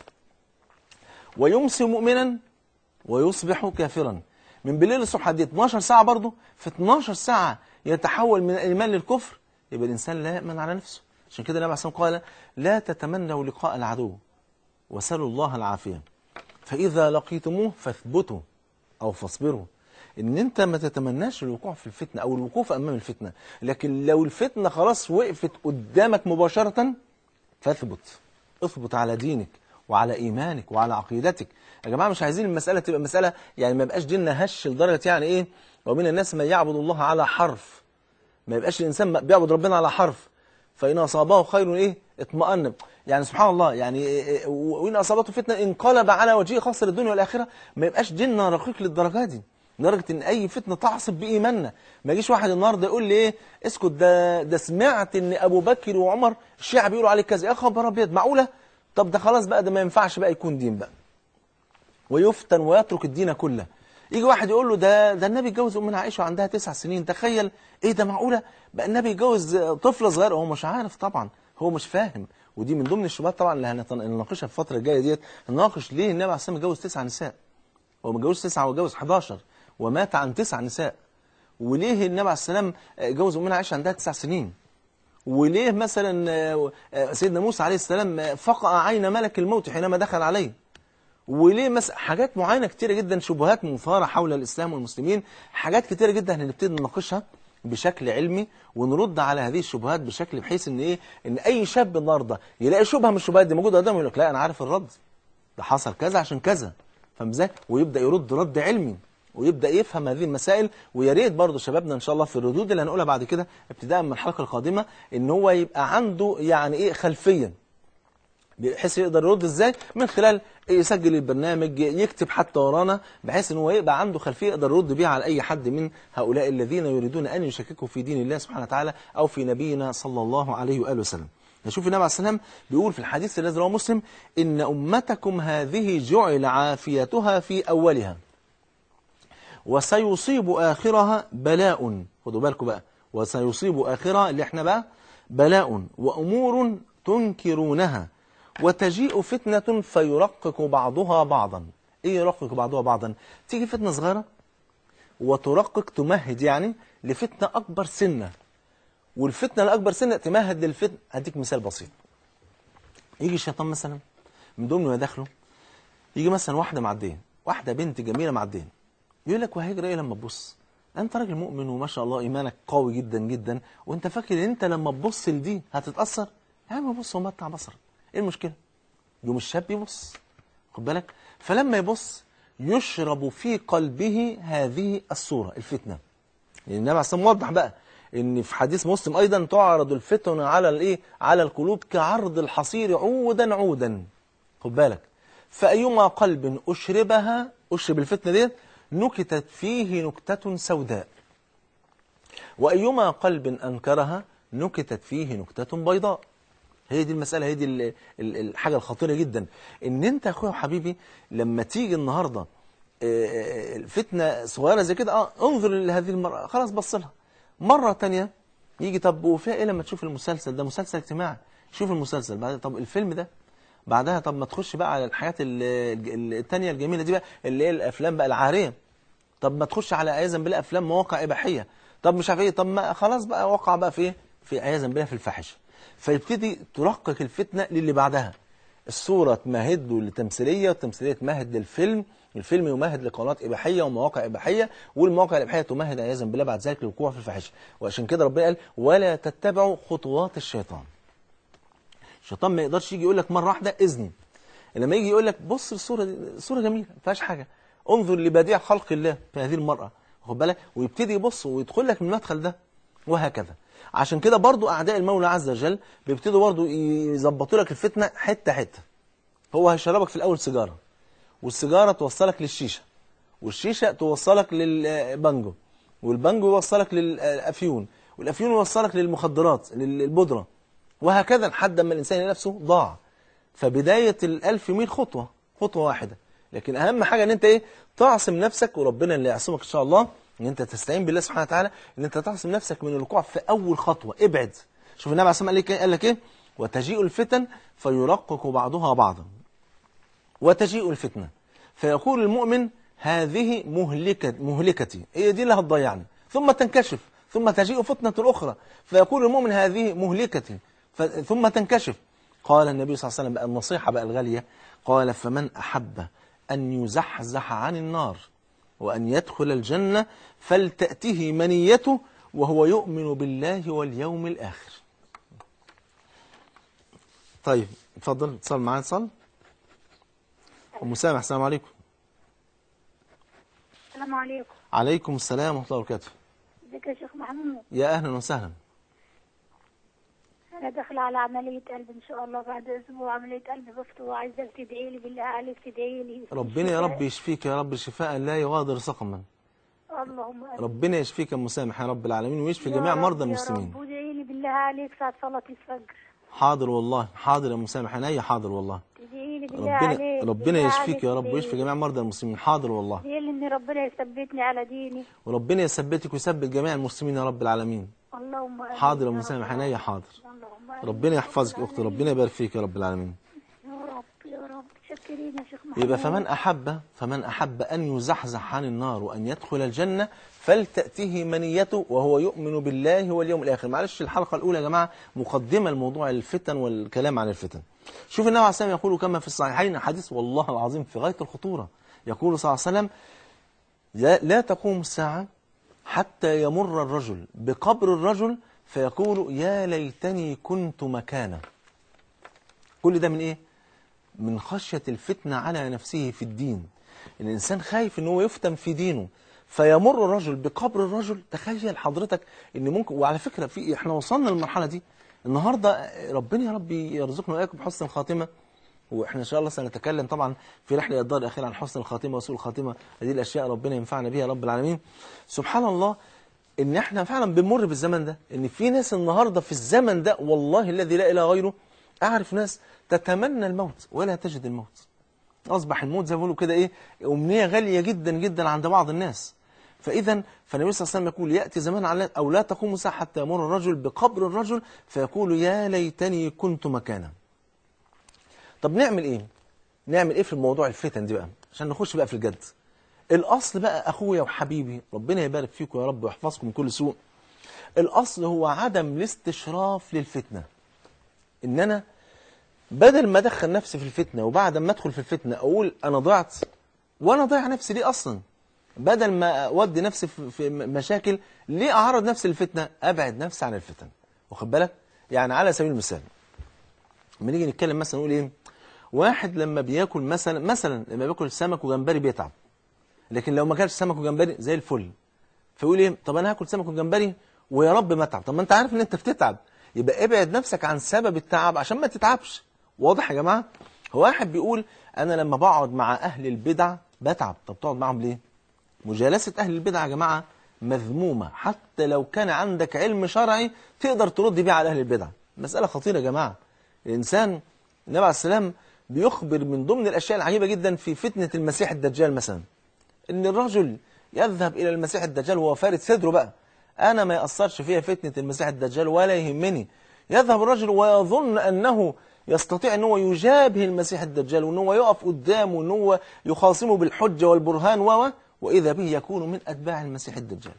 ويمسي مؤمنا ويصبح كافرا من بالليل للصبح دي 12 ساعة برضه في 12 ساعة يتحول من الإيمان للكفر يبقى الإنسان لا يأمن على نفسه عشان كده النبي عليه الصلاة والسلام قال لا تتمنوا لقاء العدو وسلوا الله العافية فإذا لقيتموه فاثبتوا أو فاصبروا إن أنت ما تتمناش الوقوع في الفتنة أو الوقوف أمام الفتنة لكن لو الفتنة خلاص وقفت قدامك مباشرة فاثبت اثبت على دينك وعلى ايمانك وعلى عقيدتك يا جماعه مش عايزين المساله تبقى مساله يعني ما يبقاش ديننا هش لدرجه يعني ايه ومن الناس من يعبد الله على حرف ما يبقاش الانسان بيعبد ربنا على حرف فان اصابه خير ايه اطمأن يعني سبحان الله يعني إيه إيه وان اصابته فتنه انقلب على وجهه خسر الدنيا والاخره ما يبقاش ديننا رقيق للدرجه دي لدرجه ان اي فتنه تعصب بايماننا ما يجيش واحد النهارده يقول لي ايه اسكت ده ده سمعت ان ابو بكر وعمر الشيعه بيقولوا عليه كذا يا خبر ابيض معقوله طب ده خلاص بقى ده ما ينفعش بقى يكون دين بقى ويفتن ويترك الدين كله يجي واحد يقول له ده ده النبي اتجوز امنا عائشه وعندها تسع سنين تخيل ايه ده معقوله بقى النبي يتجوز طفله صغيره هو مش عارف طبعا هو مش فاهم ودي من ضمن الشبهات طبعا اللي هنناقشها في الفتره الجايه ديت نناقش ليه النبي عليه الصلاه والسلام اتجوز تسع نساء هو ما اتجوزش تسعه هو اتجوز 11 ومات عن تسع نساء وليه النبي عليه السلام اتجوز امنا عائشه عندها تسع سنين وليه مثلا آه، آه، سيدنا موسى عليه السلام آه، فقع عين ملك الموت حينما دخل عليه وليه مثلا حاجات معينه كتيره جدا شبهات مثاره حول الاسلام والمسلمين حاجات كتيره جدا هنبتدي نناقشها بشكل علمي ونرد على هذه الشبهات بشكل بحيث ان ايه ان اي شاب النهارده يلاقي شبهه من الشبهات دي موجوده قدامه يقول لك لا انا عارف الرد ده حصل كذا عشان كذا فاهم ازاي ويبدا يرد رد علمي ويبدا يفهم هذه المسائل ويا ريت برضه شبابنا ان شاء الله في الردود اللي هنقولها بعد كده ابتداء من الحلقه القادمه ان هو يبقى عنده يعني ايه خلفيه بحيث يقدر يرد ازاي من خلال يسجل البرنامج يكتب حتى ورانا بحيث ان هو يبقى عنده خلفيه يقدر يرد بيها على اي حد من هؤلاء الذين يريدون ان يشككوا في دين الله سبحانه وتعالى او في نبينا صلى الله عليه واله وسلم نشوف النبي عليه السلام بيقول في الحديث الذي رواه مسلم ان امتكم هذه جعل عافيتها في اولها وسيصيب آخرها بلاء خدوا بالكم بقى وسيصيب آخرها اللي احنا بقى بلاء وأمور تنكرونها وتجيء فتنة فيرقق بعضها بعضا ايه يرقق بعضها بعضا تيجي فتنة صغيرة وترقق تمهد يعني لفتنة أكبر سنة والفتنة الأكبر سنة تمهد للفتنة هديك مثال بسيط يجي الشيطان مثلا من ضمن ما داخله يجي مثلا واحدة معدية واحدة بنت جميلة معدية يقول لك وهيجرى ايه لما تبص انت راجل مؤمن وما شاء الله ايمانك قوي جدا جدا وانت فاكر ان انت لما تبص لدي هتتاثر يا عم بص ومتع بصرك ايه المشكله يوم الشاب يبص خد بالك فلما يبص يشرب في قلبه هذه الصوره الفتنه لان النبي عليه الصلاه موضح بقى ان في حديث مسلم ايضا تعرض الفتن على الايه على القلوب كعرض الحصير عودا عودا خد بالك فايما قلب اشربها اشرب الفتنه ديت نكتت فيه نكتة سوداء وأيما قلب أنكرها نكتت فيه نكتة بيضاء هي دي المسألة هي دي ال- ال- الحاجة الخطيرة جدا إن أنت يا أخويا وحبيبي لما تيجي النهاردة آه، الفتنة صغيرة زي كده اه انظر لهذه المرأة خلاص بص لها مرة تانية يجي طب وفيها ايه لما تشوف المسلسل ده مسلسل اجتماعي شوف المسلسل بعد طب الفيلم ده بعدها طب ما تخش بقى على الحاجات ال- ال- التانية الجميلة دي بقى اللي هي الافلام بقى العارية طب ما تخش على عياذا بالله افلام مواقع اباحيه طب مش عارف ايه طب ما خلاص بقى وقع بقى في ايه في عياذا بالله في الفاحشه فيبتدي ترقق الفتنه للي بعدها الصوره تمهد له لتمثيليه والتمثيليه تمهد للفيلم الفيلم يمهد لقنوات اباحيه ومواقع اباحيه والمواقع الاباحيه تمهد عياذا بالله بعد ذلك للوقوع في الفاحشه وعشان كده ربنا قال ولا تتبعوا خطوات الشيطان الشيطان ما يقدرش يجي يقول لك مره واحده اذني لما يجي يقول لك بص الصوره دي صوره جميله ما فيهاش حاجه انظر لبديع خلق الله في هذه المراه واخد بالك ويبتدي يبص ويدخل لك من المدخل ده وهكذا عشان كده برضو اعداء المولى عز وجل بيبتدوا برضو يظبطوا لك الفتنه حته حته هو هيشربك في الاول سيجاره والسيجاره توصلك للشيشه والشيشه توصلك للبانجو والبانجو يوصلك للافيون والافيون يوصلك للمخدرات للبودره وهكذا لحد ما الانسان يلاقي نفسه ضاع فبدايه الألف ميل خطوه خطوه واحده لكن اهم حاجه ان انت ايه تعصم نفسك وربنا اللي يعصمك ان شاء الله ان انت تستعين بالله سبحانه وتعالى ان انت تعصم نفسك من الوقوع في اول خطوه ابعد شوف النبي عليه الصلاه والسلام قال لك إيه؟ قال لك ايه وتجيء الفتن فيرقق بعضها بعضا وتجيء الفتنه فيقول المؤمن هذه مهلكة مهلكتي هي دي اللي هتضيعني ثم تنكشف ثم تجيء فتنة أخرى فيقول المؤمن هذه مهلكتي ف... ثم تنكشف قال النبي صلى الله عليه وسلم بقى النصيحة بقى الغالية قال فمن أحب أن يزحزح عن النار وأن يدخل الجنة فلتأته منيته وهو يؤمن بالله واليوم الآخر طيب اتفضل اتصل معايا اتصل أم سامح السلام عليكم السلام عليكم عليكم السلام ورحمة الله وبركاته ازيك يا شيخ محمود يا أهلا وسهلا انا داخله على عمليه قلب ان شاء الله بعد اسبوع عمليه قلب بفتح وعايزاك تدعي لي بالله عليك تدعي لي ربنا يا رب يشفيك يا رب شفاء لا يغادر سقما اللهم آمين. ربنا يشفيك يا مسامح يا رب العالمين ويشفي يا جميع رب مرضى يا المسلمين رب وادعي لي بالله عليك ساعه صلاه الفجر حاضر والله حاضر يا مسامح عينيا حاضر والله تدعي لي بالله ربنا عليك ربنا بالله يشفيك عليك يا رب تدعي ويشفي لي. جميع مرضى المسلمين حاضر والله ادعي لي ان ربنا يثبتني على ديني وربنا يثبتك ويثبت جميع المسلمين يا رب العالمين اللهم آمين حاضر يا رب مسامح عينيا حاضر اللهم آمين. ربنا يحفظك اختي ربنا يبارك فيك يا رب العالمين يا رب يا رب شكرين يا شيخ محمود يبقى فمن أحب فمن أحب أن يزحزح عن النار وأن يدخل الجنة فلتأته منيته وهو يؤمن بالله واليوم الآخر معلش الحلقة الأولى يا جماعة مقدمة لموضوع الفتن والكلام عن الفتن شوف النبي عليه الصلاة والسلام يقول كما في الصحيحين حديث والله العظيم في غاية الخطورة يقول صلى الله عليه وسلم لا لا تقوم الساعة حتى يمر الرجل بقبر الرجل فيقول يا ليتني كنت مكانه كل ده من ايه من خشية الفتنة على نفسه في الدين الإنسان خايف ان هو يفتن في دينه فيمر الرجل بقبر الرجل تخيل حضرتك ان ممكن وعلى فكرة في احنا وصلنا للمرحلة دي النهاردة ربنا يا رب يرزقنا وإياكم بحسن الخاتمة واحنا ان شاء الله سنتكلم طبعا في رحله الدار الاخيره عن حسن الخاتمه وسوء الخاتمه هذه الاشياء ربنا ينفعنا بها يا رب العالمين سبحان الله ان احنا فعلا بنمر بالزمن ده ان في ناس النهارده في الزمن ده والله الذي لا اله غيره اعرف ناس تتمنى الموت ولا تجد الموت اصبح الموت زي ما بيقولوا كده ايه امنيه غاليه جدا جدا عند بعض الناس فاذا فالنبي صلى الله عليه وسلم يقول ياتي زمان على او لا تقوم ساعه حتى يمر الرجل بقبر الرجل فيقول يا ليتني كنت مكانه طب نعمل ايه نعمل ايه في الموضوع الفتن دي بقى عشان نخش بقى في الجد الاصل بقى اخويا وحبيبي ربنا يبارك فيكم يا رب ويحفظكم من كل سوء الاصل هو عدم الاستشراف للفتنه ان انا بدل ما ادخل نفسي في الفتنه وبعد ما ادخل في الفتنه اقول انا ضعت وانا ضايع نفسي ليه اصلا بدل ما اودي نفسي في في مشاكل ليه اعرض نفسي للفتنه ابعد نفسي عن الفتن واخد بالك يعني على سبيل المثال لما نيجي نتكلم مثلا نقول ايه واحد لما بياكل مثلا مثلا لما بياكل سمك وجمبري بيتعب لكن لو ما كانش سمك وجمبري زي الفل فيقول ايه طب انا هاكل سمك وجمبري ويا رب ما اتعب طب ما انت عارف ان انت بتتعب يبقى ابعد نفسك عن سبب التعب عشان ما تتعبش واضح يا جماعه هو واحد بيقول انا لما بقعد مع اهل البدع بتعب طب تقعد معاهم ليه مجالسه اهل البدع يا جماعه مذمومه حتى لو كان عندك علم شرعي تقدر ترد بيه على اهل البدع مساله خطيره يا جماعه الانسان النبي عليه السلام بيخبر من ضمن الاشياء العجيبه جدا في فتنه المسيح الدجال مثلا ان الرجل يذهب الى المسيح الدجال وهو فارد صدره بقى انا ما ياثرش فيها فتنه المسيح الدجال ولا يهمني يذهب الرجل ويظن انه يستطيع ان هو يجابه المسيح الدجال وان هو يقف قدامه وان هو يخاصمه بالحجه والبرهان و واذا به يكون من اتباع المسيح الدجال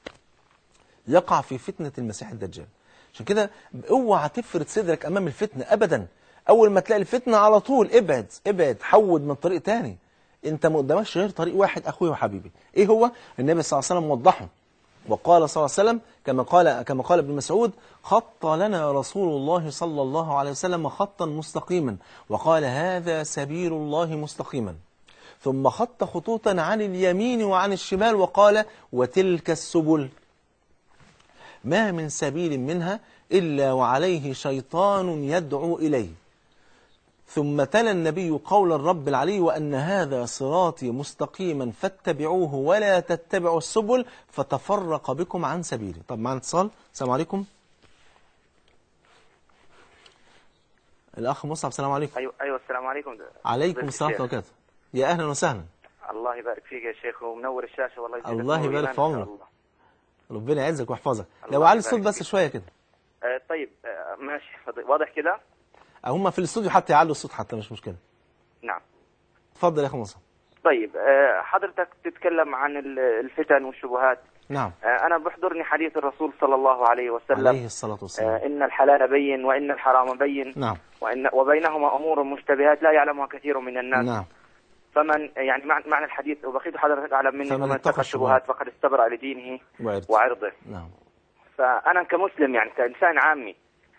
يقع في فتنه المسيح الدجال عشان كده اوعى تفرد صدرك امام الفتنه ابدا اول ما تلاقي الفتنه على طول ابعد ابعد حود من طريق تاني انت ما قدامكش غير طريق واحد اخويا وحبيبي ايه هو النبي صلى الله عليه وسلم وضحه وقال صلى الله عليه وسلم كما قال كما قال ابن مسعود خط لنا رسول الله صلى الله عليه وسلم خطا مستقيما وقال هذا سبيل الله مستقيما ثم خط خطوطا عن اليمين وعن الشمال وقال وتلك السبل ما من سبيل منها إلا وعليه شيطان يدعو إليه ثم تلا النبي قول الرب العلي وأن هذا صراطي مستقيما فاتبعوه ولا تتبعوا السبل فتفرق بكم عن سبيله طب معنا اتصال السلام عليكم الأخ مصعب السلام عليكم ايوه ايوه السلام عليكم عليكم ازيك السلام يا ورحمة شيخ؟ الله وبركاته يا أهلا وسهلا الله يبارك فيك يا شيخ ومنور الشاشه والله يزيدك الله نور يبارك وإيمان في إن شاء عمرك. الله. ربنا يعزك ويحفظك الله لو علي يبارك الصوت بس فيك. شوية كده آه طيب آه ماشي فضي- واضح كده هم في الاستوديو حتى يعلوا الصوت حتى مش مشكلة نعم اتفضل يا أخي مصعب طيب آه حضرتك تتكلم عن ال- الفتن والشبهات نعم آه انا بحضرني حديث الرسول صلى الله عليه وسلم عليه الصلاة والسلام آه ان الحلال بين وان الحرام بين نعم وان وبينهما امور مشتبهات لا يعلمها كثير من الناس نعم فمن يعني مع- معنى الحديث وبقيت حضرتك اعلم مني فمن فمن اتقى اتقى الشبهات فقد استبرأ لدينه وعرت وعرضه نعم فأنا كمسلم يعني كإنسان عامي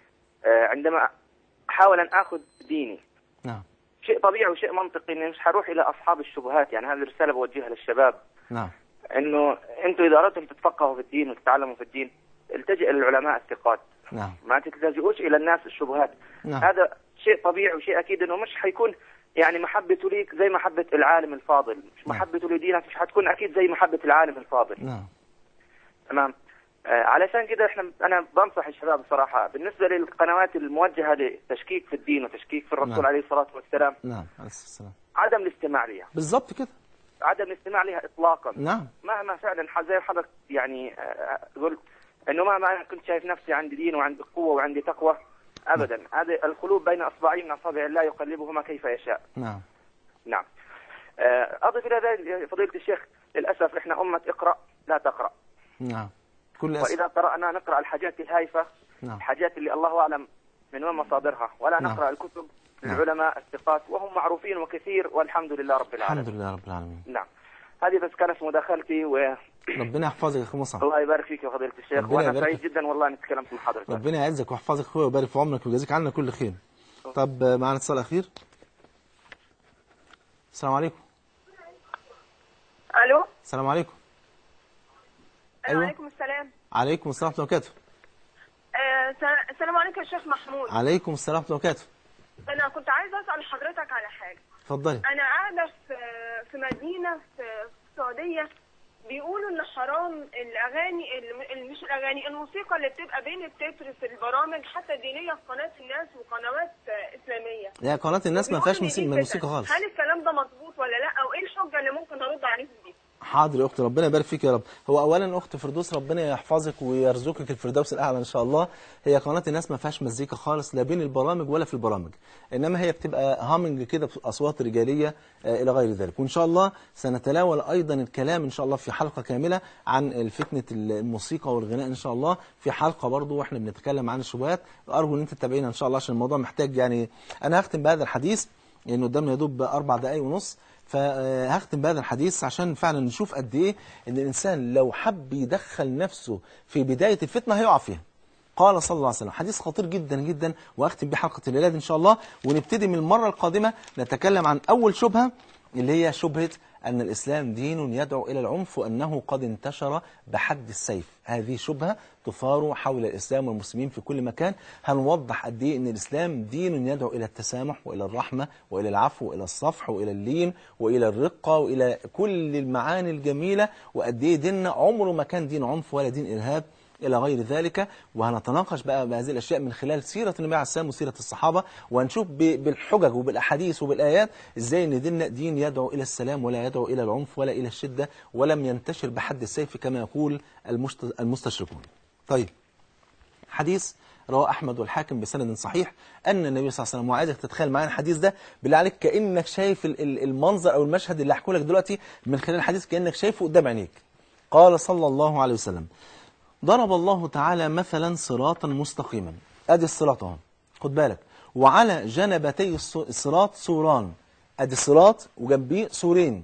آه، عندما أحاول أن أخذ ديني نعم شيء طبيعي وشيء منطقي إني مش حروح إلى أصحاب الشبهات يعني هذه رسالة بوجهها للشباب نعم إنه أنتم إذا أردتم تتفقهوا في الدين وتتعلموا في الدين التجئ إلى العلماء الثقات نعم ما تلتجئوش إلى الناس الشبهات نعم هذا شيء طبيعي وشيء أكيد إنه مش حيكون يعني محبته ليك زي محبة العالم الفاضل مش نعم. محبته لدينك مش حتكون أكيد زي محبة العالم الفاضل نعم تمام آه، علشان كده احنا انا بنصح الشباب بصراحه بالنسبه للقنوات الموجهه لتشكيك في الدين وتشكيك في الرسول نعم. عليه الصلاه والسلام نعم عليه السلام عدم الاستماع لها بالظبط كده عدم الاستماع لها اطلاقا نعم مهما فعلا ح- زي ما حضرتك يعني آه، قلت انه مهما انا كنت شايف نفسي عندي دين وعندي قوه وعندي تقوى ابدا هذه القلوب بين اصبعين من اصابع الله يقلبهما كيف يشاء نعم نعم آه، اضف الى ذلك يا فضيله الشيخ للاسف احنا امه اقرا لا تقرا نعم كل أسف واذا قرانا نقرا الحاجات الهايفه نعم الحاجات اللي الله اعلم من وين مصادرها ولا نعم. نقرا الكتب نعم. للعلماء الثقات وهم معروفين وكثير والحمد لله رب العالمين الحمد لله رب العالمين نعم هذه بس كانت مداخلتي والله ربنا يحفظك يا اخي مصعب يبارك فيك يا فضيله الشيخ ربنا وانا يبارك سعيد فيك. جدا والله اني تكلمت مع حضرتك ربنا يعزك ويحفظك اخويا ويبارك في عمرك ويجازيك عنا كل خير طب آه، معنا اتصال اخير السلام عليكم الو السلام عليكم أيوة. أيوة. عليكم السلام عليكم السلام ورحمه الله وبركاته آه، سلام- السلام عليكم يا شيخ محمود عليكم السلام ورحمه الله وبركاته انا كنت عايزه اسال حضرتك على حاجه اتفضلي انا قاعده في في مدينه في في السعوديه بيقولوا ان حرام الاغاني ال- مش الاغاني الموسيقى اللي بتبقى بين التتر في البرامج حتى دينيه في قناه الناس وقنوات آه، اسلاميه لا قناة الناس ما بيقولوا فيهاش إن موسيقى دي موسيقى بدعة. خالص هل الكلام ده مظبوط ولا لا او ايه الحجه اللي ممكن ارد عليهم دي حاضر يا اختي ربنا يبارك فيك يا رب هو اولا اخت فردوس ربنا يحفظك ويرزقك الفردوس الاعلى ان شاء الله هي قناه الناس ما فيهاش مزيكا خالص لا بين البرامج ولا في البرامج انما هي بتبقى هامنج كده باصوات رجاليه آه، الى غير ذلك وان شاء الله سنتناول ايضا الكلام ان شاء الله في حلقه كامله عن فتنه الموسيقى والغناء ان شاء الله في حلقه برضو واحنا بنتكلم عن الشبهات ارجو ان انت تتابعينا ان شاء الله عشان الموضوع محتاج يعني انا هختم بهذا الحديث لان قدامنا يا دوب اربع دقائق ونص فهختم بهذا الحديث عشان فعلا نشوف قد ايه ان الانسان لو حب يدخل نفسه في بدايه الفتنه هيقع فيها. قال صلى الله عليه وسلم حديث خطير جدا جدا واختم بيه حلقه الليله دي ان شاء الله ونبتدي من المره القادمه نتكلم عن اول شبهه اللي هي شبهه أن الإسلام دين يدعو إلى العنف وأنه قد انتشر بحد السيف هذه شبهة تثار حول الإسلام والمسلمين في كل مكان هنوضح قد إيه أن الإسلام دين يدعو إلى التسامح وإلى الرحمة وإلى العفو وإلى الصفح وإلى اللين وإلى الرقة وإلى كل المعاني الجميلة وقد إيه ديننا عمره ما كان دين عنف ولا دين إرهاب إلى غير ذلك وهنتناقش بقى بهذه الأشياء من خلال سيرة النبي عليه السلام وسيرة الصحابة وهنشوف ب- بالحجج وبالأحاديث وبالآيات إزاي إن ديننا دين يدعو إلى السلام ولا يدعو إلى العنف ولا إلى الشدة ولم ينتشر بحد السيف كما يقول المشت- المستشرقون طيب حديث رواه أحمد والحاكم بسند صحيح أن النبي صلى الله عليه وسلم وعايزك تتخيل معايا الحديث ده بالله عليك كأنك شايف ال- ال- المنظر أو المشهد اللي هحكوا لك دلوقتي من خلال الحديث كأنك شايفه قدام عينيك قال صلى الله عليه وسلم ضرب الله تعالى مثلا صراطا مستقيما ادي الصراط اهو خد بالك وعلى جنبتي الص- الصراط سوران ادي الصراط وجنبيه سورين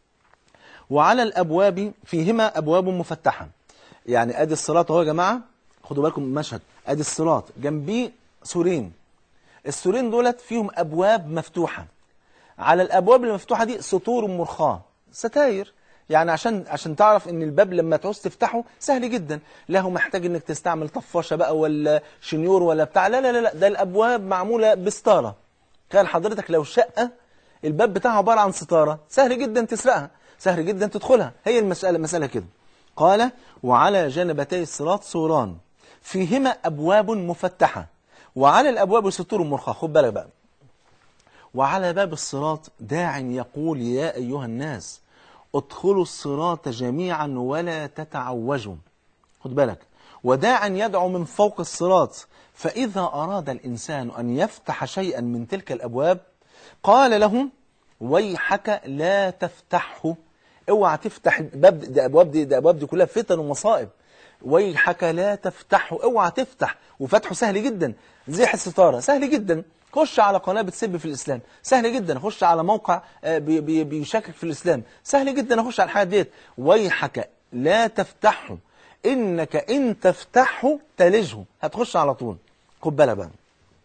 وعلى الابواب فيهما ابواب مفتحه يعني ادي الصراط اهو يا جماعه خدوا بالكم من المشهد ادي الصراط جنبيه سورين السورين دولت فيهم ابواب مفتوحه على الابواب المفتوحه دي سطور مرخاه ستاير يعني عشان عشان تعرف ان الباب لما تعوز تفتحه سهل جدا لا هو محتاج انك تستعمل طفاشه بقى ولا شنيور ولا بتاع لا لا لا, لا ده الابواب معموله بستاره تخيل حضرتك لو شقه الباب بتاعها عباره عن ستاره سهل جدا تسرقها سهل جدا تدخلها هي المساله مساله كده قال وعلى جانبتي الصراط سوران فيهما ابواب مفتحه وعلى الابواب ستور مرخاه خد بالك بقى وعلى باب الصراط داع يقول يا أيها الناس ادخلوا الصراط جميعا ولا تتعوجوا خد بالك وداعا يدعو من فوق الصراط فإذا أراد الإنسان أن يفتح شيئا من تلك الأبواب قال له ويحك لا تفتحه اوعى تفتح باب دي ابواب دي, دي ابواب دي كلها فتن ومصائب ويحك لا تفتحه اوعى تفتح وفتحه سهل جدا زي الستاره سهل جدا خش على قناه بتسب في الاسلام سهل جدا اخش على موقع آه، بي- بي- بيشكك في الاسلام سهل جدا اخش على الحاجات ديت ويحك لا تفتحه انك ان تفتحه تلجه هتخش على طول خد بالك بقى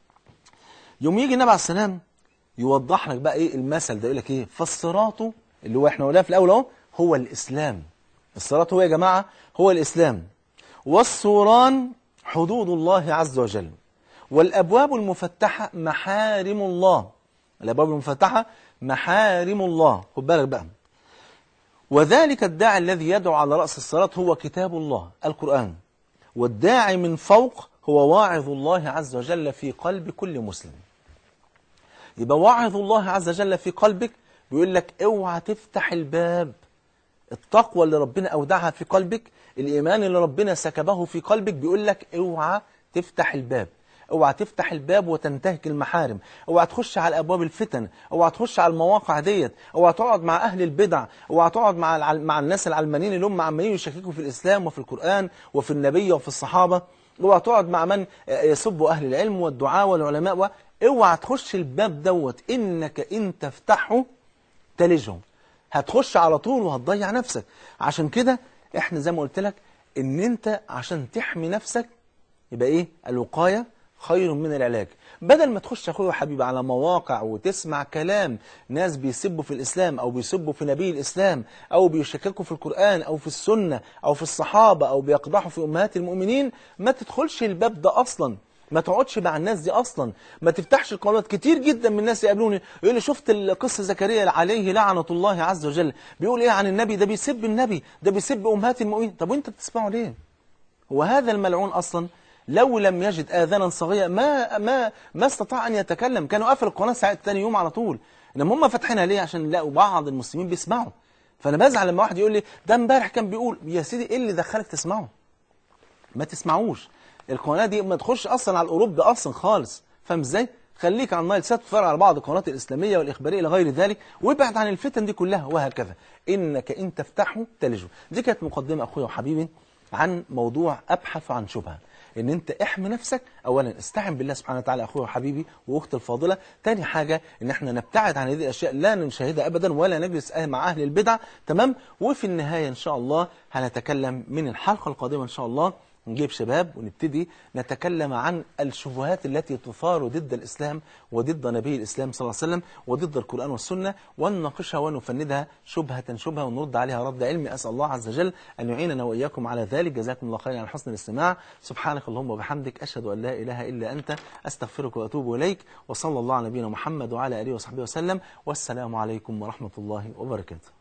يوم يجي النبي عليه السلام يوضح لك بقى ايه المثل ده يقول لك ايه فالصراط اللي هو احنا قلناه في الاول اهو هو الاسلام الصراط هو يا جماعه هو الاسلام والسوران حدود الله عز وجل والابواب المفتحه محارم الله الابواب المفتحه محارم الله خد بالك بقى وذلك الداعي الذي يدعو على راس الصراط هو كتاب الله القران والداعي من فوق هو واعظ الله عز وجل في قلب كل مسلم يبقى واعظ الله عز وجل في قلبك بيقول لك اوعى تفتح الباب التقوى اللي ربنا اودعها في قلبك الايمان اللي ربنا سكبه في قلبك بيقول لك اوعى تفتح الباب اوعى تفتح الباب وتنتهك المحارم اوعى تخش على ابواب الفتن اوعى تخش على المواقع ديت اوعى تقعد مع اهل البدع اوعى تقعد مع الع- مع الناس العلمانيين اللي هم عمالين يشككوا في الاسلام وفي القران وفي النبي وفي الصحابه اوعى تقعد مع من يسبوا اهل العلم والدعاء والعلماء و... اوعى تخش الباب دوت انك ان تفتحه تلجهم هتخش على طول وهتضيع نفسك عشان كده احنا زي ما قلت لك ان انت عشان تحمي نفسك يبقى ايه الوقايه خير من العلاج بدل ما تخش اخويا وحبيبي على مواقع وتسمع كلام ناس بيسبوا في الاسلام او بيسبوا في نبي الاسلام او بيشككوا في القران او في السنه او في الصحابه او بيقدحوا في امهات المؤمنين ما تدخلش الباب ده اصلا ما تقعدش مع الناس دي اصلا ما تفتحش القنوات كتير جدا من الناس يقابلوني يقول لي شفت القصه زكريا عليه لعنه الله عز وجل بيقول ايه عن النبي ده بيسب النبي ده بيسب امهات المؤمنين طب وانت بتسمعه ليه هو هذا الملعون اصلا لو لم يجد اذانا صغيره ما ما ما استطاع ان يتكلم كانوا قفلوا القناه ساعه ثاني يوم على طول انما هم فاتحينها ليه عشان لقوا بعض المسلمين بيسمعوا فانا بزعل لما واحد يقول لي ده امبارح كان بيقول يا سيدي ايه اللي دخلك تسمعه ما تسمعوش القناه دي ما تخش اصلا على الاوروبي اصلا خالص فاهم ازاي خليك على النايل سات تتفرج على بعض القنوات الاسلاميه والاخباريه الى غير ذلك وابعد عن الفتن دي كلها وهكذا انك ان تفتحه تلجه دي كانت مقدمه اخويا وحبيبي عن موضوع ابحث عن شبهه ان انت احمي نفسك اولا استعن بالله سبحانه وتعالى اخويا وحبيبي واختي الفاضله تاني حاجه ان احنا نبتعد عن هذه الاشياء لا نشاهدها ابدا ولا نجلس مع اهل البدع تمام وفي النهايه ان شاء الله هنتكلم من الحلقه القادمه ان شاء الله نجيب شباب ونبتدي نتكلم عن الشبهات التي تثار ضد الإسلام وضد نبي الإسلام صلى الله عليه وسلم وضد القرآن والسنة ونناقشها ونفندها شبهة شبهة ونرد عليها رد علمي أسأل الله عز وجل أن يعيننا وإياكم على ذلك جزاكم الله خيرا على حسن الاستماع سبحانك اللهم وبحمدك أشهد أن لا إله إلا أنت أستغفرك وأتوب إليك وصلى الله على نبينا محمد وعلى آله وصحبه وسلم والسلام عليكم ورحمة الله وبركاته